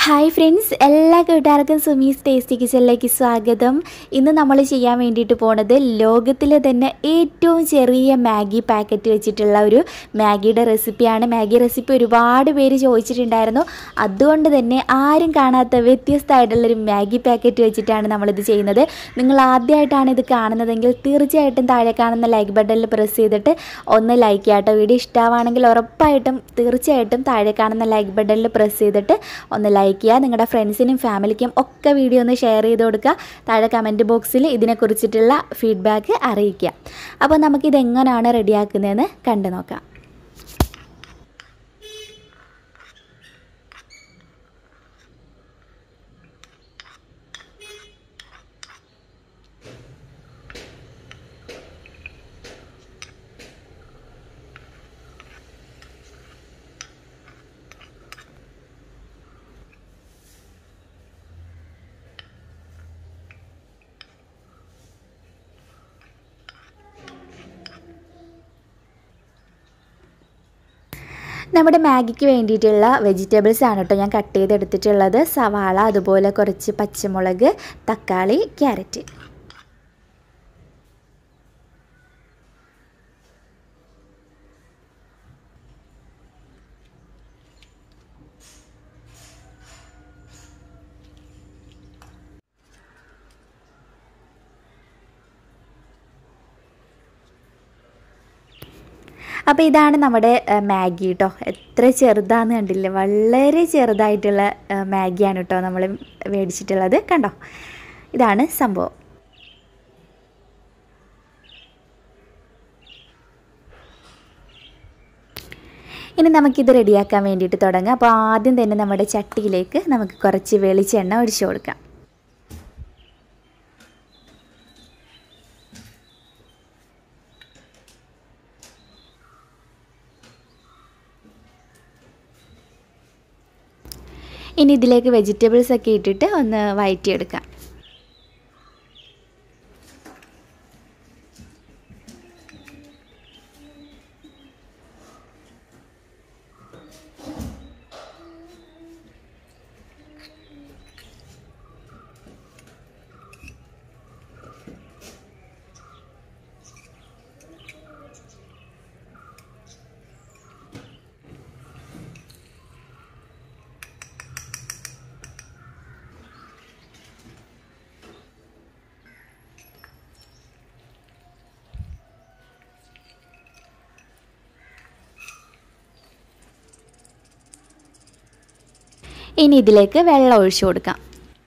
Hi friends എല്ലാ കൂട്ടുകാർക്കും Sumi's tasty കിച്ചണിലേക്ക് സ്വാഗതം ഇന്ന് നമ്മൾ ചെയ്യാൻ വേണ്ടിയിട്ട് പോണത് ലോകത്തിലെ തന്നെ ഏറ്റവും ചെറിയ മാഗി പാക്കറ്റ് വെച്ചിട്ടുള്ള ഒരു മാഗിയുടെ റെസിപ്പിയാണ് മാഗി റെസിപ്പി ഒരുപാട് പേര് ചോദിച്ചിട്ടുണ്ടായിരുന്നു അതുകൊണ്ട് തന്നെ ആരും കാണാത്ത വ്യത്യസ്തമായിട്ടുള്ളൊരു മാഗി പാക്കറ്റ് വെച്ചിട്ടാണ് നമ്മളിത് ചെയ്യുന്നത് നിങ്ങൾ ആദ്യമായിട്ടാണ് ഇത് കാണുന്നതെങ്കിൽ തീർച്ചയായിട്ടും താഴെ കാണുന്ന ലൈക്ക് ബട്ടണിൽ പ്രസ് ചെയ്തിട്ട് ഒന്ന് ലൈക്ക് ചെയ്യാട്ടോ വീഡിയോ ഇഷ്ടമാണെങ്കിൽ ഉറപ്പായിട്ടും തീർച്ചയായിട്ടും താഴെ കാണുന്ന ലൈക്ക് ബട്ടണിൽ പ്രസ് ചെയ്തിട്ട് ഒന്ന് ലൈക്ക് ചെയ്യുക നിങ്ങളുടെ ഫ്രണ്ട്സിനും ഫാമിലിക്കും ഒക്കെ വീഡിയോ ഒന്ന് ഷെയർ ചെയ്ത് കൊടുക്കുക താഴെ കമൻറ്റ് ബോക്സിൽ ഇതിനെക്കുറിച്ചിട്ടുള്ള ഫീഡ്ബാക്ക് അറിയിക്കുക അപ്പോൾ നമുക്കിത് എങ്ങനെയാണ് റെഡിയാക്കുന്നതെന്ന് കണ്ടു നോക്കാം നമ്മുടെ മാഗിക്ക് വേണ്ടിയിട്ടുള്ള വെജിറ്റബിൾസ് ആണ് കേട്ടോ ഞാൻ കട്ട് ചെയ്തെടുത്തിട്ടുള്ളത് സവാള അതുപോലെ കുറച്ച് പച്ചമുളക് തക്കാളി ക്യാരറ്റ് അപ്പോൾ ഇതാണ് നമ്മുടെ മാഗി കേട്ടോ എത്ര ചെറുതാന്ന് കണ്ടില്ലേ വളരെ ചെറുതായിട്ടുള്ള മാഗിയാണ് കേട്ടോ നമ്മൾ മേടിച്ചിട്ടുള്ളത് കണ്ടോ ഇതാണ് സംഭവം ഇനി നമുക്കിത് റെഡിയാക്കാൻ വേണ്ടിയിട്ട് തുടങ്ങാം അപ്പോൾ ആദ്യം തന്നെ നമ്മുടെ ചട്ടിയിലേക്ക് നമുക്ക് കുറച്ച് വെളിച്ചെണ്ണ ഒഴിച്ചു കൊടുക്കാം ഇനി ഇതിലേക്ക് വെജിറ്റബിൾസ് ഒക്കെ ഇട്ടിട്ട് ഒന്ന് വഴറ്റിയെടുക്കാം ഇനി ഇതിലേക്ക് വെള്ളം ഒഴിച്ചു കൊടുക്കാം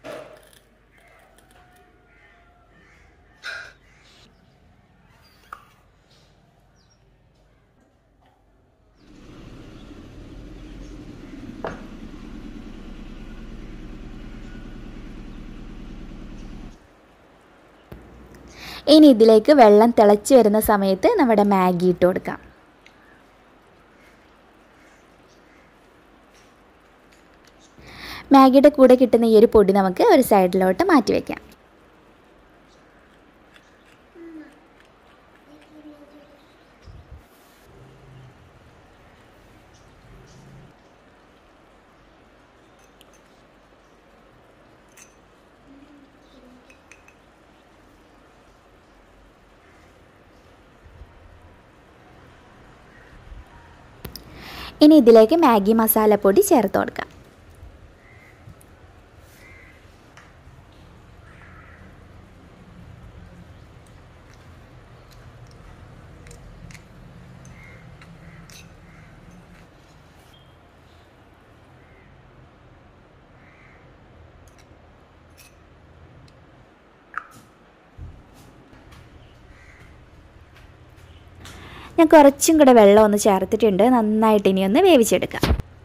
ഇനി ഇതിലേക്ക് വെള്ളം തിളച്ച് വരുന്ന സമയത്ത് നമ്മുടെ മാഗി ഇട്ട് കൊടുക്കാം മാഗിയുടെ കൂടെ കിട്ടുന്ന ഈ ഒരു പൊടി നമുക്ക് ഒരു സൈഡിലോട്ട് മാറ്റി വയ്ക്കാം ഇനി ഇതിലേക്ക് മാഗി മസാലപ്പൊടി ചേർത്ത് കൊടുക്കാം ഞാൻ കുറച്ചും കൂടെ വെള്ളം ഒന്ന് ചേർത്തിട്ടുണ്ട് നന്നായിട്ട് ഇനി ഒന്ന് വേവിച്ചെടുക്കാം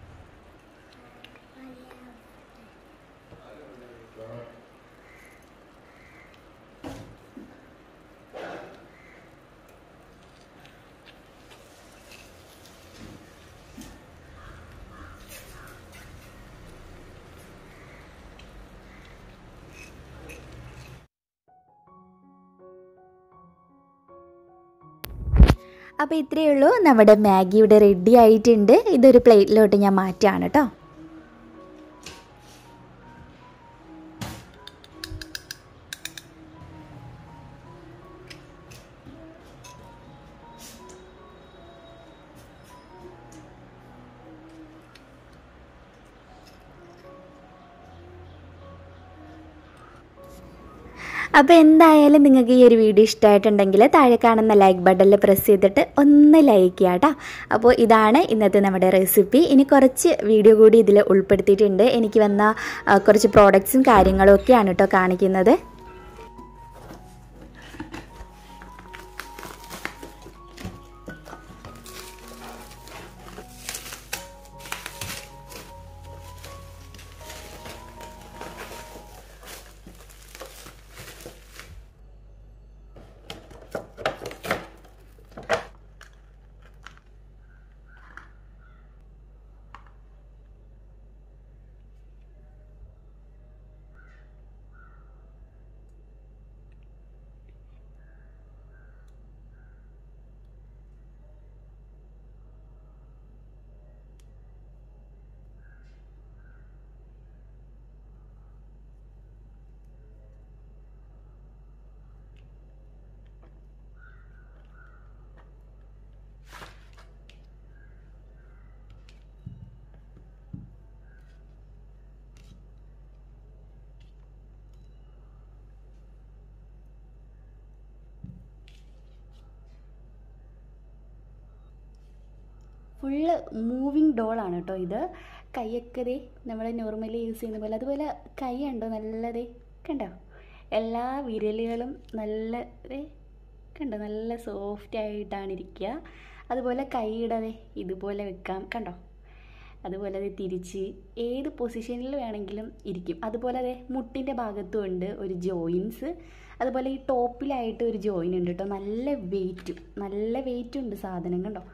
അപ്പോൾ ഇത്രയേ ഉള്ളൂ നമ്മുടെ മാഗി ഇവിടെ റെഡി ആയിട്ടുണ്ട് ഇതൊരു പ്ലേറ്റിലോട്ട് ഞാൻ മാറ്റുകയാണ് കേട്ടോ അപ്പോൾ എന്തായാലും നിങ്ങൾക്ക് ഈ ഒരു വീഡിയോ ഇഷ്ടമായിട്ടുണ്ടെങ്കിൽ താഴെ കാണുന്ന ലൈക്ക് ബട്ടണിൽ പ്രസ് ചെയ്തിട്ട് ഒന്ന് ലൈക്ക് ചെയ്യാം കേട്ടോ അപ്പോൾ ഇതാണ് ഇന്നത്തെ നമ്മുടെ റെസിപ്പി ഇനി കുറച്ച് വീഡിയോ കൂടി ഇതിൽ ഉൾപ്പെടുത്തിയിട്ടുണ്ട് എനിക്ക് വന്ന ആ, കുറച്ച് പ്രോഡക്ട്സും കാര്യങ്ങളും ഒക്കെയാണ് കേട്ടോ കാണിക്കുന്നത് ഫുള്ള് മൂവിങ് ഡോളാണ് കേട്ടോ ഇത് കൈയൊക്കെ ദേ നമ്മൾ നോർമലി യൂസ് ചെയ്യുന്ന പോലെ അതുപോലെ കൈ ഉണ്ടോ നല്ലതേ കണ്ടോ എല്ലാ വിരലുകളും നല്ല ദേ കണ്ടോ നല്ല സോഫ്റ്റ് ആയിട്ടാണ് ഇരിക്കുക അതുപോലെ കൈയുടെ ദേ ഇതുപോലെ വെക്കാം കണ്ടോ അതുപോലെ അത് തിരിച്ച് ഏത് പൊസിഷനിൽ വേണമെങ്കിലും ഇരിക്കും അതുപോലെ അതെ മുട്ടിൻ്റെ ഭാഗത്തും ഉണ്ട് ഒരു ജോയിൻസ് അതുപോലെ ഈ ടോപ്പിലായിട്ട് ഒരു ജോയിൻ ഉണ്ട് കേട്ടോ നല്ല വെയിറ്റും നല്ല വെയിറ്റും ഉണ്ട് സാധനം കണ്ടോ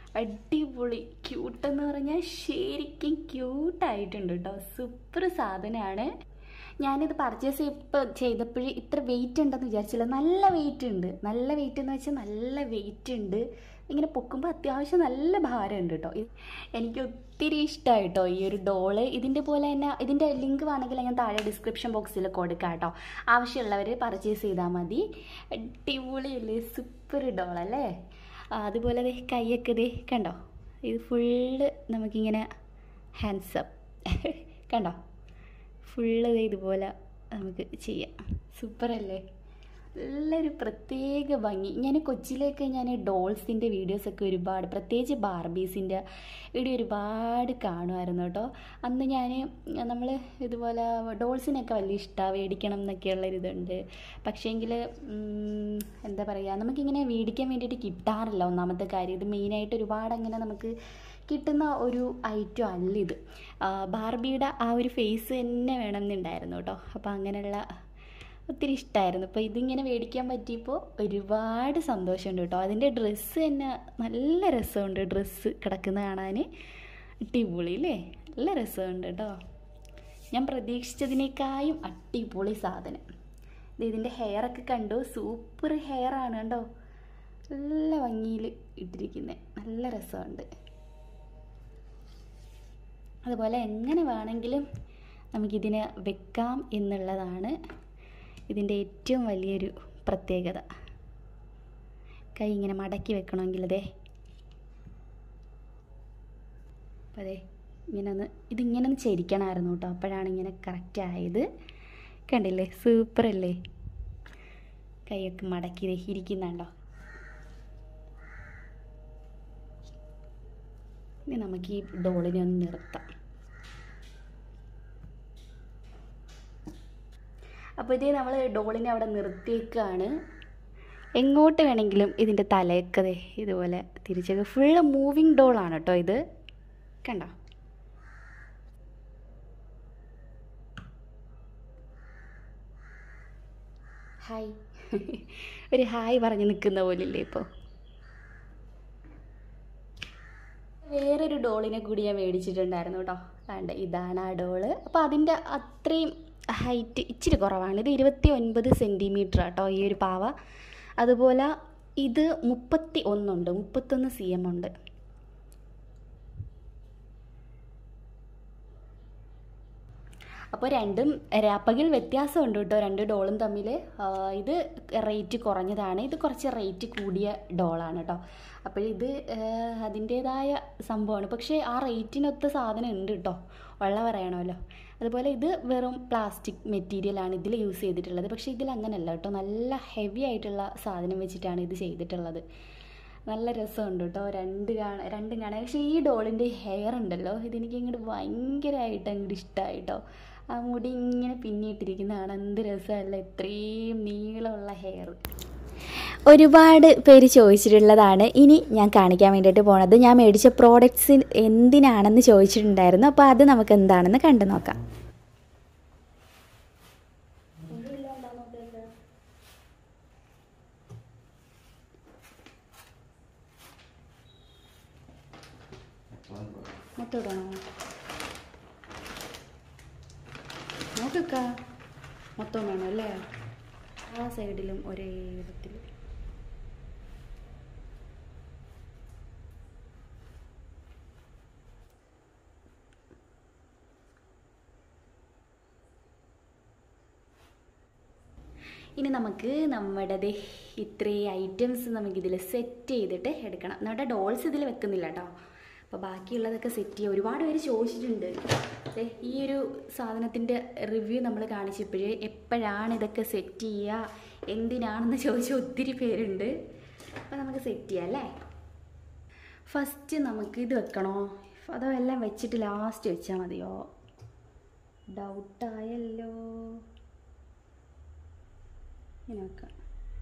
അടിപൊളി ക്യൂട്ടെന്ന് പറഞ്ഞാൽ ശരിക്കും ക്യൂട്ടായിട്ടുണ്ട് കേട്ടോ സൂപ്പർ സാധനമാണ് ഞാനിത് പർച്ചേസ് ഇപ്പോൾ ചെയ്തപ്പോഴേ ഇത്ര വെയിറ്റ് ഉണ്ടെന്ന് വിചാരിച്ചില്ല നല്ല വെയിറ്റ് ഉണ്ട് നല്ല വെയിറ്റ് എന്ന് വെച്ചാൽ നല്ല വെയിറ്റ് ഉണ്ട് ഇങ്ങനെ പൊക്കുമ്പോൾ അത്യാവശ്യം നല്ല ഭാരമുണ്ട് കേട്ടോ ഇത് എനിക്ക് ഒത്തിരി ഇഷ്ടമായി കേട്ടോ ഈ ഒരു ഡോള് ഇതിൻ്റെ പോലെ തന്നെ ഇതിൻ്റെ ലിങ്ക് വേണമെങ്കിൽ ഞാൻ താഴെ ഡിസ്ക്രിപ്ഷൻ ബോക്സിൽ കൊടുക്കാം കേട്ടോ ആവശ്യമുള്ളവർ പർച്ചേസ് ചെയ്താൽ മതി അടിപൊളിയല്ലേ സൂപ്പർ ഡോളല്ലേ ആ, അതുപോലെ ദേ കൈയൊക്കെ ദേ കണ്ടോ ഇത് ഫുള്ള് നമുക്കിങ്ങനെ ഹാൻഡ്സപ്പ് കണ്ടോ ഫുള്ള് ദേ ഇതുപോലെ നമുക്ക് ചെയ്യാം സൂപ്പറല്ലേ നല്ലൊരു പ്രത്യേക ഭംഗി ഞാൻ കൊച്ചിയിലേക്ക് ഞാൻ ഡോൾസിൻ്റെ വീഡിയോസൊക്കെ ഒരുപാട് പ്രത്യേകിച്ച് ബാർബീസിൻ്റെ വീഡിയോ ഒരുപാട് കാണുമായിരുന്നു കേട്ടോ അന്ന് ഞാൻ നമ്മൾ ഇതുപോലെ ഡോൾസിനൊക്കെ വലിയ ഇഷ്ടമാണ് മേടിക്കണം എന്നൊക്കെയുള്ളൊരിതുണ്ട് പക്ഷേങ്കിൽ എന്താ പറയുക നമുക്കിങ്ങനെ മേടിക്കാൻ വേണ്ടിയിട്ട് കിട്ടാറില്ല ഒന്നാമത്തെ കാര്യം ഇത് മെയിനായിട്ട് ഒരുപാട് അങ്ങനെ നമുക്ക് കിട്ടുന്ന ഒരു ഐറ്റം അല്ല ഇത് ആ, ബാർബിയുടെ ആ ഒരു ഫേസ് തന്നെ വേണമെന്നുണ്ടായിരുന്നു കേട്ടോ അപ്പോൾ അങ്ങനെയുള്ള ഒത്തിരി ഇഷ്ടമായിരുന്നു അപ്പോൾ ഇതിങ്ങനെ മേടിക്കാൻ പറ്റിയപ്പോൾ ഒരുപാട് സന്തോഷമുണ്ട് കേട്ടോ അതിൻ്റെ ഡ്രസ്സ് തന്നെ നല്ല രസമുണ്ട് ഡ്രസ്സ് കിടക്കുന്ന കാണാൻ അടിപൊളി അല്ലേ നല്ല രസമുണ്ട് കേട്ടോ ഞാൻ പ്രതീക്ഷിച്ചതിനേക്കാളും അടിപൊളി സാധനം ഇത് ഇതിൻ്റെ ഹെയറൊക്കെ കണ്ടു സൂപ്പർ ഹെയർ ആണ് കണ്ടോ നല്ല ഭംഗിയിൽ ഇട്ടിരിക്കുന്നത് നല്ല രസമുണ്ട് അതുപോലെ എങ്ങനെ വേണമെങ്കിലും നമുക്കിതിനെ വെക്കാം എന്നുള്ളതാണ് ഇതിൻ്റെ ഏറ്റവും വലിയൊരു പ്രത്യേകത കൈ ഇങ്ങനെ മടക്കി വെക്കണമെങ്കിൽ അതെ അപ്പോൾ അതെ ഇങ്ങനെ ഒന്ന് ഇതിങ്ങനെ ഒന്ന് ചരിക്കണമായിരുന്നു കേട്ടോ അപ്പോഴാണ് ഇങ്ങനെ കറക്റ്റ് ആയത് കണ്ടില്ലേ സൂപ്പറല്ലേ കൈയൊക്കെ മടക്കി ദേ ഇരിക്കുന്നുണ്ടോ ഇനി നമുക്ക് ഈ ഡോളിനെ ഒന്ന് നിർത്താം അപ്പോൾ ഇതേ നമ്മൾ ഡോളിനെ അവിടെ നിർത്തിയേക്കാണ് എങ്ങോട്ട് വേണമെങ്കിലും ഇതിൻ്റെ തലയൊക്കെ ദേ ഇതുപോലെ തിരിച്ചൊക്കെ ഫുള്ള് മൂവിങ് ഡോളാണ് കേട്ടോ ഇത് കണ്ടോ ഹായ് ഒരു ഹായ് പറഞ്ഞ് നിൽക്കുന്ന പോലില്ലേ ഇപ്പോൾ വേറൊരു ഡോളിനെ കൂടി ഞാൻ മേടിച്ചിട്ടുണ്ടായിരുന്നു കേട്ടോ വേണ്ട ഇതാണ് ആ ഡോള് അപ്പോൾ അതിൻ്റെ അത്രയും ഹൈറ്റ് ഇച്ചിരി കുറവാണ് ഇത് ഇരുപത്തി ഒൻപത് സെൻറ്റിമീറ്റർ കേട്ടോ ഈ ഒരു പാവ അതുപോലെ ഇത് മുപ്പത്തി ഒന്നുണ്ട് മുപ്പത്തൊന്ന് സി എം ഉണ്ട് അപ്പോൾ രണ്ടും രാപ്പകൽ വ്യത്യാസമുണ്ട് കേട്ടോ രണ്ട് ഡോളും തമ്മിൽ ഇത് റേറ്റ് കുറഞ്ഞതാണ് ഇത് കുറച്ച് റേറ്റ് കൂടിയ ഡോളാണ് കേട്ടോ അപ്പോൾ ഇത് അതിൻ്റേതായ സംഭവമാണ് പക്ഷേ ആ റേറ്റിനൊത്ത സാധനം ഉണ്ട് കേട്ടോ ഉള്ള പറയണമല്ലോ അതുപോലെ ഇത് വെറും പ്ലാസ്റ്റിക് മെറ്റീരിയലാണ് ഇതിൽ യൂസ് ചെയ്തിട്ടുള്ളത് പക്ഷേ ഇതിൽ അങ്ങനെയല്ല കേട്ടോ നല്ല ഹെവി ആയിട്ടുള്ള സാധനം വെച്ചിട്ടാണ് ഇത് ചെയ്തിട്ടുള്ളത് നല്ല രസമുണ്ട് കേട്ടോ രണ്ട് കാണാൻ രണ്ടും കാണാൻ പക്ഷേ ഈ ഡോളിൻ്റെ ഹെയർ ഉണ്ടല്ലോ ഇതെനിക്ക് ഇങ്ങോട്ട് ഭയങ്കരമായിട്ട് അങ്ങോട്ട് ഇഷ്ടമായി കേട്ടോ ആ മുടി ഇങ്ങനെ പിന്നിയിട്ടിരിക്കുന്ന കാണാൻ എന്ത് രസമല്ല ഇത്രയും നീളമുള്ള ഹെയർ ഒരുപാട് പേര് ചോദിച്ചിട്ടുള്ളതാണ് ഇനി ഞാൻ കാണിക്കാൻ വേണ്ടിയിട്ട് പോണത് ഞാൻ മേടിച്ച പ്രോഡക്റ്റ്സ് എന്തിനാണെന്ന് ചോദിച്ചിട്ടുണ്ടായിരുന്നു അപ്പോൾ അത് നമുക്ക് എന്താണെന്ന് കണ്ടു നോക്കാം മൊത്തം ഇടണോ നോക്കുക മൊത്തം വേണം അല്ലേ ആ സൈഡിലും ഒരേ വിധത്തിൽ ഇനി നമുക്ക് നമ്മുടെ ദേ ഇത്രയും ഐറ്റംസ് നമുക്കിതിൽ സെറ്റ് ചെയ്തിട്ട് എടുക്കണം നമ്മുടെ ഡോൾസ് ഇതിൽ വെക്കുന്നില്ല കേട്ടോ അപ്പോൾ ബാക്കിയുള്ളതൊക്കെ സെറ്റ് ചെയ്യുക ഒരുപാട് പേര് ചോദിച്ചിട്ടുണ്ട് ദേ ഈ ഒരു സാധനത്തിൻ്റെ റിവ്യൂ നമ്മൾ കാണിച്ചപ്പോഴേ എപ്പോഴാണ് ഇതൊക്കെ സെറ്റ് ചെയ്യുക എന്തിനാണെന്ന് ചോദിച്ച ഒത്തിരി പേരുണ്ട് അപ്പോൾ നമുക്ക് സെറ്റ് ചെയ്യാം അല്ലേ ഫസ്റ്റ് നമുക്ക് ഇത് വെക്കണോ അതോ എല്ലാം വെച്ചിട്ട് ലാസ്റ്റ് വെച്ചാൽ മതിയോ ഡൗട്ടായല്ലോ ഇങ്ങനെ വെക്കാം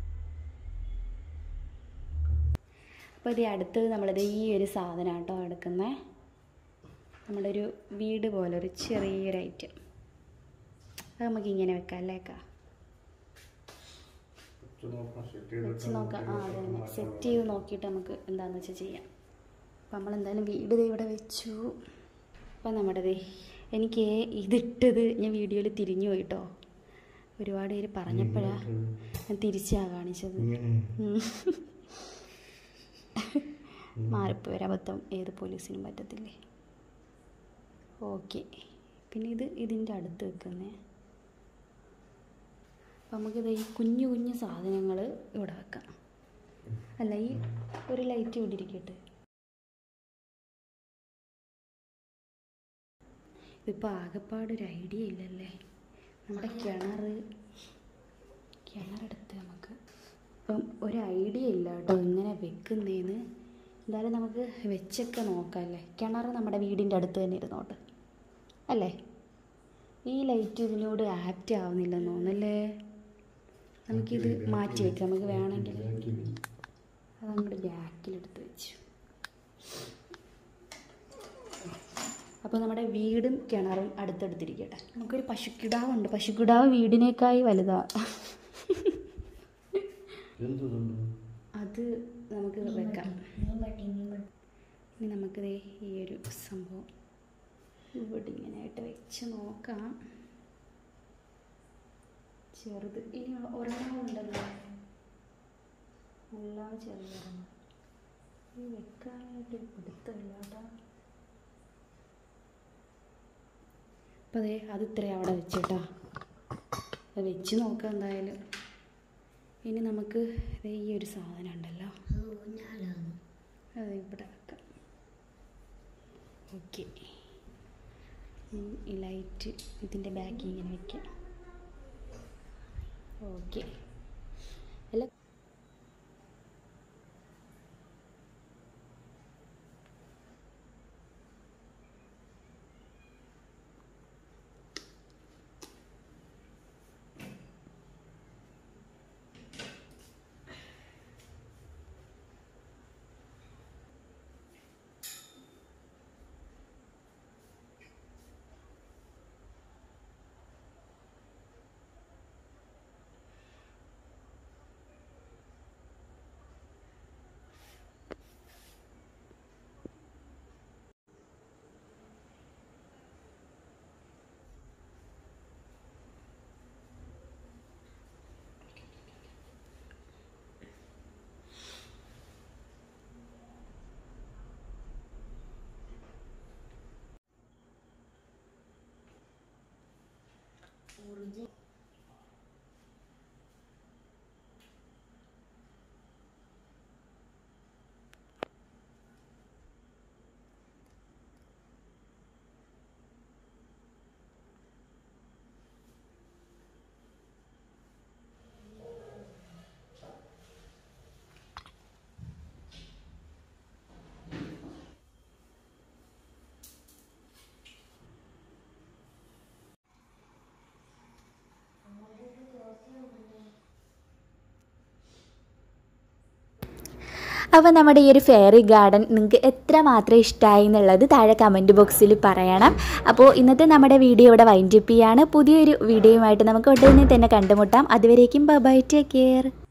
അപ്പോൾ ഇത് അടുത്തത് നമ്മളിത് ഈ ഒരു സാധനം കേട്ടോ എടുക്കുന്നത് നമ്മുടെ ഒരു വീട് പോലെ ഒരു ചെറിയൊരു ഐറ്റം അത് നമുക്ക് ഇങ്ങനെ വെക്കാം അല്ലേ അക്ക വെച്ച് നോക്കാം ആ അതെ തന്നെ സെറ്റ് ചെയ്ത് നോക്കിയിട്ട് നമുക്ക് എന്താണെന്ന് വെച്ചാൽ ചെയ്യാം അപ്പം നമ്മളെന്തായാലും വീട് ദേ ഇവിടെ വെച്ചു അപ്പം നമ്മുടെ ദേ എനിക്ക് ഇതിട്ടത് ഞാൻ വീഡിയോയിൽ തിരിഞ്ഞു പോയിട്ടോ ഒരുപാട് പേര് പറഞ്ഞപ്പോഴാണ് ഞാൻ തിരിച്ചാ കാണിച്ചത് ഉം. മാറിപ്പോയി ഒരബദ്ധം ഏത് പോലീസിനും പറ്റത്തില്ലേ ഓക്കെ പിന്നെ ഇത് ഇതിൻ്റെ അടുത്ത് വെക്കുന്നേ അപ്പം നമുക്കിത് ഈ കുഞ്ഞു കുഞ്ഞു സാധനങ്ങൾ ഇവിടെ വെക്കാം അല്ല ഈ ഒരു ലൈറ്റ് ഇവിടെ ഇരിക്കട്ടെ ഇതിപ്പോൾ ആകെപ്പാടൊരു ഐഡിയ ഇല്ലല്ലേ നമ്മുടെ കിണർ കിണറെടുത്ത് നമുക്ക് ഇപ്പം ഒരു ഐഡിയ ഇല്ല കേട്ടോ ഇങ്ങനെ വെക്കുന്നേന്ന് എന്തായാലും നമുക്ക് വെച്ചൊക്കെ നോക്കാം അല്ലേ കിണർ നമ്മുടെ വീടിൻ്റെ അടുത്ത് തന്നെ ഇരുന്നോട്ട് അല്ലേ ഈ ലൈറ്റ് ഇതിനോട് ആപ്റ്റ് ആവുന്നില്ലെന്ന് തോന്നുന്നല്ലേ നമുക്കിത് മാറ്റി വെക്കാം നമുക്ക് വേണമെങ്കിൽ അതങ്ങോട്ട് ബാക്കിലെടുത്ത് വെച്ചു അപ്പോൾ നമ്മുടെ വീടും കിണറും അടുത്തടുത്തിരിക്കട്ടെ നമുക്കൊരു പശുക്കിടാവുണ്ട് പശുക്കിടാവ് വീടിനേക്കായി വലുതാ അത് നമുക്ക് വെക്കാം ഇനി നമുക്ക് ദേ ഈ ഒരു സംഭവം ഇവിടെ ഇങ്ങനെയായിട്ട് വെച്ച് നോക്കാം ചെറുത് ഇനി ഒരെണ്ണം ഉണ്ടല്ലോ എല്ലാം ചെറുതാണ് ഈ വെക്കാനായിട്ട് പിടുത്തമില്ല കേട്ടോ അപ്പം അതെ അത് ഇത്രയും അവിടെ വെച്ചേട്ടാ അത് വെച്ച് നോക്കാം എന്തായാലും ഇനി നമുക്ക് ദേ ഈ ഒരു സാധനം ഉണ്ടല്ലോ അത് ഇവിടെ വെക്കാം ഓക്കെ ഈ ലൈറ്റ് ഇതിൻ്റെ ബാക്ക് ഇങ്ങനെ വെക്കാം ഓക്കെ എല്ലാം അപ്പോൾ നമ്മുടെ ഈ ഒരു ഫെയറി ഗാർഡൻ നിങ്ങൾക്ക് എത്ര മാത്രം ഇഷ്ടമായി എന്നുള്ളത് താഴെ കമൻറ്റ് ബോക്സിൽ പറയണം അപ്പോൾ ഇന്നത്തെ നമ്മുടെ വീഡിയോ ഇവിടെ വൈൻഡപ്പ് ചെയ്യാണ് പുതിയൊരു വീഡിയോയുമായിട്ട് നമുക്ക് ഉടനെ തന്നെ കണ്ടുമുട്ടാം അതുവരേക്കും ബൈ ടേക്ക് കെയർ